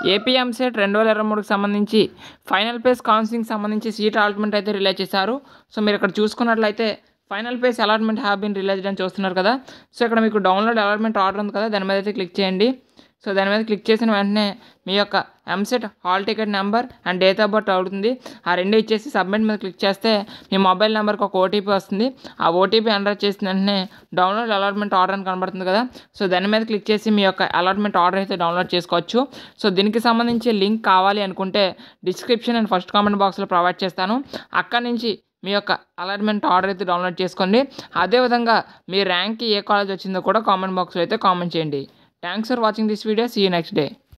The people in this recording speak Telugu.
ఏపీ ఎంసెట్ రెండు వేల ఇరవై మూడుకి సంబంధించి ఫైనల్ పేస్ కౌన్సిలింగ్ సంబంధించి సీట్ అలాట్మెంట్ అయితే రిలీజ్ చేశారు సో మీరు ఇక్కడ చూసుకున్నట్లయితే final phase allotment have been released అని చూస్తున్నారు కదా సో ఇక్కడ మీకు డౌన్లోడ్ అలాట్మెంట్ ఆర్డర్ ఉంది కదా దాని మీద అయితే క్లిక్ చేయండి సో దాని మీద క్లిక్ చేసిన వెంటనే మీ యొక్క EAMCET hall ticket number and date of birth అవుతుంది ఆ రెండు ఇచ్చేసి సబ్మిట్ మీద క్లిక్ చేస్తే మీ మొబైల్ నెంబర్కి ఒక ఓటీపీ వస్తుంది ఆ ఓటీపీ ఎంటర్ చేసిన వెంటనే డౌన్లోడ్ అలాట్మెంట్ ఆర్డర్ అని కనబడుతుంది కదా సో దాని మీద క్లిక్ చేసి మీ యొక్క అలాట్మెంట్ ఆర్డర్ అయితే డౌన్లోడ్ చేసుకోవచ్చు సో దీనికి సంబంధించి లింక్ కావాలి అనుకుంటే డిస్క్రిప్షన్ అండ్ ఫస్ట్ కామెంట్ బాక్స్లో ప్రొవైడ్ చేస్తాను అక్కడి నుంచి మీ యొక్క అలాట్మెంట్ ఆర్డర్ అయితే డౌన్లోడ్ చేసుకోండి అదేవిధంగా మీ ర్యాంక్కి ఏ కాలేజ్ వచ్చిందో కూడా కామెంట్ బాక్స్లో అయితే కామెంట్ చేయండి thanks for watching this video see you next day